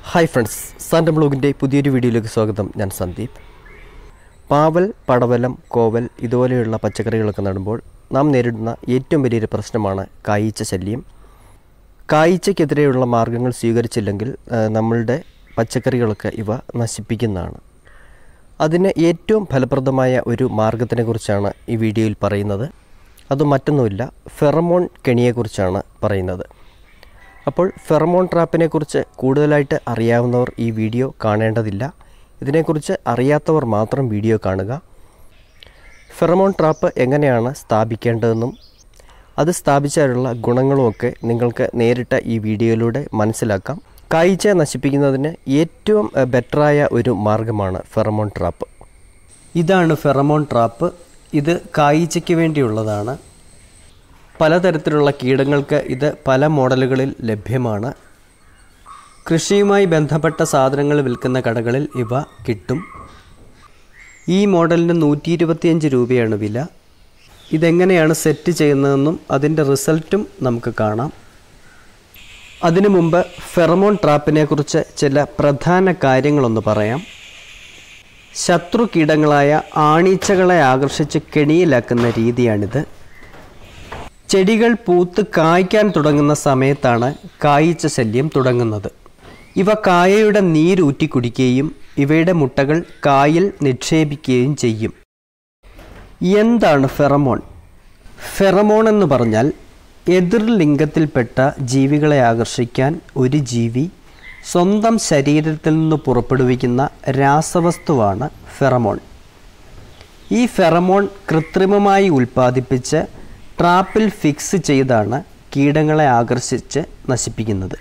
hi friends സാൻ്റെ ബ്ലോഗിൻ്റെ പുതിയൊരു വീഡിയോയിലേക്ക് സ്വാഗതം ഞാൻ സന്ദീപ് പാവൽ പടവലം കോവൽ ഇതുപോലെയുള്ള പച്ചക്കറികളൊക്കെ നടുമ്പോൾ നാം നേരിടുന്ന ഏറ്റവും വലിയൊരു പ്രശ്നമാണ് കായീച്ച ശല്യം കായീച്ചയ്ക്കെതിരെയുള്ള മാർഗങ്ങൾ സ്വീകരിച്ചില്ലെങ്കിൽ ആ, നമ്മളുടെ പച്ചക്കറികളൊക്കെ ഇവ നശിപ്പിക്കുന്നതാണ് അതിന് ഏറ്റവും ഫലപ്രദമായ ഒരു മാർഗത്തിനെക്കുറിച്ചാണ് ഈ വീഡിയോയിൽ പറയുന്നത് അത് മറ്റൊന്നുമില്ല ഫെറമോൺ കെണിയെക്കുറിച്ചാണ് പറയുന്നത് അപ്പോൾ ഫെറമോൺ ട്രാപ്പിനെ കുറിച്ച് കൂടുതലായിട്ട് അറിയാവുന്നവർ ഈ വീഡിയോ കാണേണ്ടതില്ല ഇതിനെക്കുറിച്ച് അറിയാത്തവർ മാത്രം വീഡിയോ കാണുക ഫെറമോൺ ട്രാപ്പ് എങ്ങനെയാണ് സ്ഥാപിക്കേണ്ടതെന്നും അത് സ്ഥാപിച്ചാലുള്ള ഗുണങ്ങളുമൊക്കെ നിങ്ങൾക്ക് നേരിട്ട് ഈ വീഡിയോയിലൂടെ മനസ്സിലാക്കാം കായ്ച്ച നശിപ്പിക്കുന്നതിന് ഏറ്റവും എഹ്, ബെറ്ററായ ഒരു മാർഗമാണ് ഫെറമോൺ ട്രാപ്പ് ഇതാണ് ഫെറമോൺ ട്രാപ്പ് ഇത് കായ്ച്ചയ്ക്ക് വേണ്ടിയുള്ളതാണ് പലതരത്തിലുള്ള കീടങ്ങൾക്ക് ഇത് പല മോഡലുകളിൽ ലഭ്യമാണ് കൃഷിയുമായി ബന്ധപ്പെട്ട സാധനങ്ങൾ വിൽക്കുന്ന കടകളിൽ ഇവ കിട്ടും ഈ മോഡലിന് നൂറ്റി ഇരുപത്തിയഞ്ച് രൂപയാണ് വില ഇതെങ്ങനെയാണ് സെറ്റ് ചെയ്യുന്നതെന്നും അതിൻ്റെ റിസൾട്ടും നമുക്ക് കാണാം അതിനു മുമ്പ് ഫെറമോൺ ട്രാപ്പിനെ കുറിച്ച് ചില പ്രധാന കാര്യങ്ങളൊന്ന് പറയാം ശത്രു കീടങ്ങളായ ആണീച്ചകളെ ആകർഷിച്ച് കെണിയിലാക്കുന്ന രീതിയാണിത് ചെടികൾ പൂത്ത് കായ്ക്കാൻ തുടങ്ങുന്ന സമയത്താണ് കായ്ച്ച ശല്യം തുടങ്ങുന്നത് ഇവ കായയുടെ നീരൂറ്റി കുടിക്കുകയും ഇവയുടെ മുട്ടകൾ കായിൽ നിക്ഷേപിക്കുകയും ചെയ്യും എന്താണ് ഫെറമോൺ ഫെറമോൺ എന്ന് പറഞ്ഞാൽ എതിർ ലിംഗത്തിൽപ്പെട്ട ജീവികളെ ആകർഷിക്കാൻ ഒരു ജീവി സ്വന്തം ശരീരത്തിൽ നിന്ന് പുറപ്പെടുവിക്കുന്ന രാസവസ്തുവാണ് ഫെറമോൺ ഈ ഫെറമോൺ കൃത്രിമമായി ഉൽപ്പാദിപ്പിച്ച് ട്രാപ്പിൽ ഫിക്സ് ചെയ്താണ് കീടങ്ങളെ ആകർഷിച്ച് നശിപ്പിക്കുന്നത്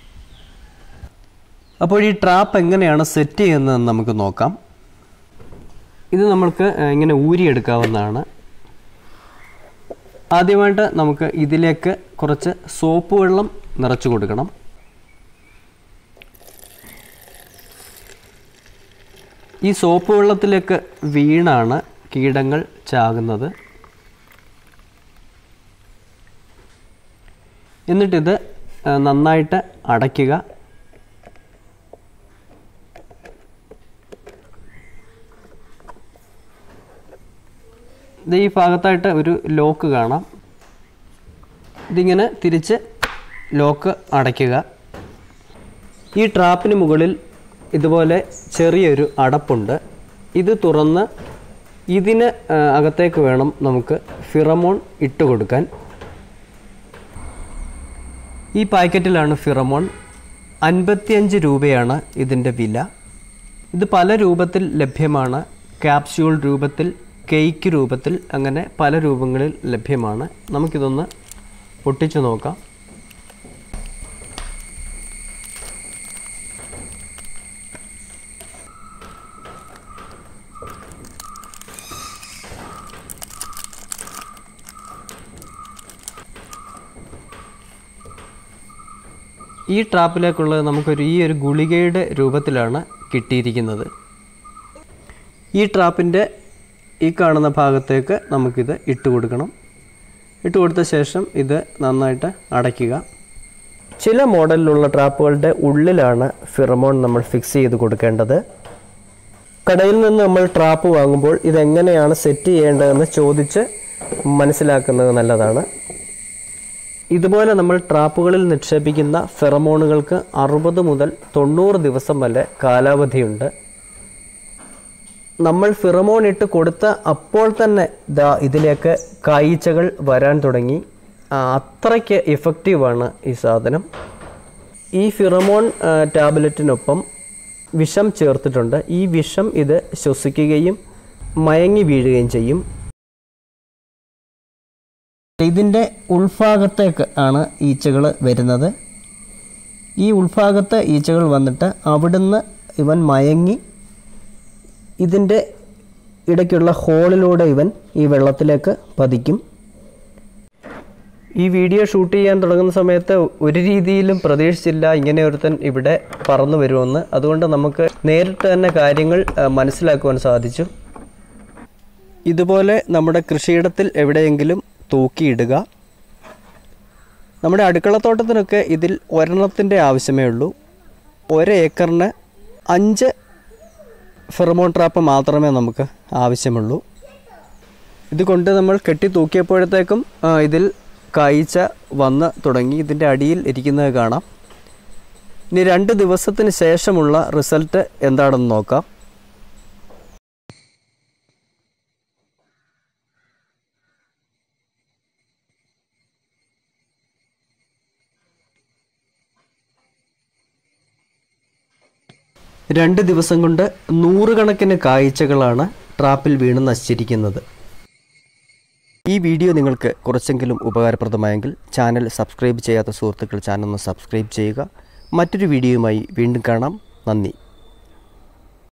അപ്പോൾ ഈ ട്രാപ്പ് എങ്ങനെയാണ് സെറ്റ് ചെയ്യുന്നതെന്ന് നമുക്ക് നോക്കാം ഇത് നമ്മൾക്ക് ഏഹ്, ഇങ്ങനെ ഊരിയെടുക്കാവുന്നതാണ് ആദ്യമായിട്ട് നമുക്ക് ഇതിലേക്ക് കുറച്ച് സോപ്പ് വെള്ളം നിറച്ചു കൊടുക്കണം ഈ സോപ്പ് വെള്ളത്തിലേക്ക് വീണാണ് കീടങ്ങൾ ചാകുന്നത് എന്നിട്ടിത് ആ, നന്നായിട്ട് അടയ്ക്കുക ഇത് ഈ ഭാഗത്തായിട്ട് ഒരു ലോക്ക് കാണാം ഇതിങ്ങനെ തിരിച്ച് ലോക്ക് അടയ്ക്കുക ഈ ട്രാപ്പിന് മുകളിൽ ഇതുപോലെ ചെറിയൊരു അടപ്പുണ്ട് ഇത് തുറന്ന് ഇതിന് ആ, അകത്തേക്ക് വേണം നമുക്ക് ഫിറമോൺ ഇട്ട് കൊടുക്കാൻ ഈ പാക്കറ്റിലാണ് ഫിറമോൺ അൻപത്തിയഞ്ച് രൂപയാണ് ഇതിൻ്റെ വില ഇത് പല രൂപത്തിൽ ലഭ്യമാണ് ക്യാപ്സ്യൂൾ രൂപത്തിൽ കേക്ക് രൂപത്തിൽ അങ്ങനെ പല രൂപങ്ങളിൽ ലഭ്യമാണ് നമുക്കിതൊന്ന് പൊട്ടിച്ചു നോക്കാം ഈ ട്രാപ്പിലേക്കുള്ളത് നമുക്കൊരു ഈ ഒരു ഗുളികയുടെ രൂപത്തിലാണ് കിട്ടിയിരിക്കുന്നത് ഈ ട്രാപ്പിൻ്റെ ഈ കാണുന്ന ഭാഗത്തേക്ക് നമുക്കിത് ഇട്ട് കൊടുക്കണം ഇട്ട് കൊടുത്ത ശേഷം ഇത് നന്നായിട്ട് അടയ്ക്കുക ചില മോഡലിലുള്ള ട്രാപ്പുകളുടെ ഉള്ളിലാണ് ഫിറമോൺ നമ്മൾ ഫിക്സ് ചെയ്ത് കൊടുക്കേണ്ടത് കടയിൽ നിന്ന് നമ്മൾ ട്രാപ്പ് വാങ്ങുമ്പോൾ ഇതെങ്ങനെയാണ് സെറ്റ് ചെയ്യേണ്ടതെന്ന് ചോദിച്ച് മനസ്സിലാക്കുന്നത് നല്ലതാണ് ഇതുപോലെ നമ്മൾ ട്രാപ്പുകളിൽ നിക്ഷേപിക്കുന്ന ഫെറമോണുകൾക്ക് അറുപത് മുതൽ തൊണ്ണൂറ് ദിവസം വരെ കാലാവധിയുണ്ട് നമ്മൾ ഫിറമോൺ ഇട്ട് കൊടുത്ത അപ്പോൾ തന്നെ ദാ ഇതിലേക്ക് കായ്ച്ചകൾ വരാൻ തുടങ്ങി ആ, അത്രയ്ക്ക് ഇഫക്റ്റീവാണ് ഈ സാധനം ഈ ഫിറമോൺ ആ, ടാബ്ലറ്റിനൊപ്പം വിഷം ചേർത്തിട്ടുണ്ട് ഈ വിഷം ഇത് ശ്വസിക്കുകയും മയങ്ങി വീഴുകയും ചെയ്യും ഇതിൻ്റെ ഉൾഭാഗത്തേക്ക് ആണ് ഈച്ചകൾ വരുന്നത് ഈ ഉൾഭാഗത്ത് ഈച്ചകൾ വന്നിട്ട് അവിടുന്ന് ഇവൻ മയങ്ങി ഇതിൻ്റെ ഇടയ്ക്കുള്ള ഹോളിലൂടെ ഇവൻ ഈ വെള്ളത്തിലേക്ക് പതിക്കും ഈ വീഡിയോ ഷൂട്ട് ചെയ്യാൻ തുടങ്ങുന്ന സമയത്ത് ഒരു രീതിയിലും പ്രതീക്ഷിച്ചില്ല ഇങ്ങനെ ഒരുത്തൻ ഇവിടെ പറന്നു വരുമെന്ന് അതുകൊണ്ട് നമുക്ക് നേരിട്ട് തന്നെ കാര്യങ്ങൾ ആ, മനസ്സിലാക്കുവാൻ സാധിച്ചു ഇതുപോലെ നമ്മുടെ കൃഷിയിടത്തിൽ എവിടെയെങ്കിലും തൂക്കിയിടുക നമ്മുടെ അടുക്കളത്തോട്ടത്തിനൊക്കെ ഇതിൽ ഒരെണ്ണത്തിൻ്റെ ആവശ്യമേ ഉള്ളൂ ഒരേക്കറിന് അഞ്ച് ഫെറമോൺ ട്രാപ്പ് മാത്രമേ നമുക്ക് ആവശ്യമുള്ളൂ ഇതുകൊണ്ട് നമ്മൾ കെട്ടി തൂക്കിയപ്പോഴത്തേക്കും ആ, ഇതിൽ കായ്ച്ച വന്ന് തുടങ്ങി ഇതിൻ്റെ അടിയിൽ ഇരിക്കുന്നത് കാണാം ഇനി രണ്ട് ദിവസത്തിന് ശേഷമുള്ള റിസൾട്ട് എന്താണെന്ന് നോക്കാം രണ്ട് ദിവസം കൊണ്ട് നൂറുകണക്കിന് കായ്ച്ചകളാണ് ട്രാപ്പിൽ വീണ് നശിച്ചിരിക്കുന്നത് ഈ വീഡിയോ നിങ്ങൾക്ക് കുറച്ചെങ്കിലും ഉപകാരപ്രദമായെങ്കിൽ ചാനൽ സബ്സ്ക്രൈബ് ചെയ്യാത്ത സുഹൃത്തുക്കൾ ചാനൽ ഒന്ന് സബ്സ്ക്രൈബ് ചെയ്യുക മറ്റൊരു വീഡിയോയുമായി വീണ്ടും കാണാം നന്ദി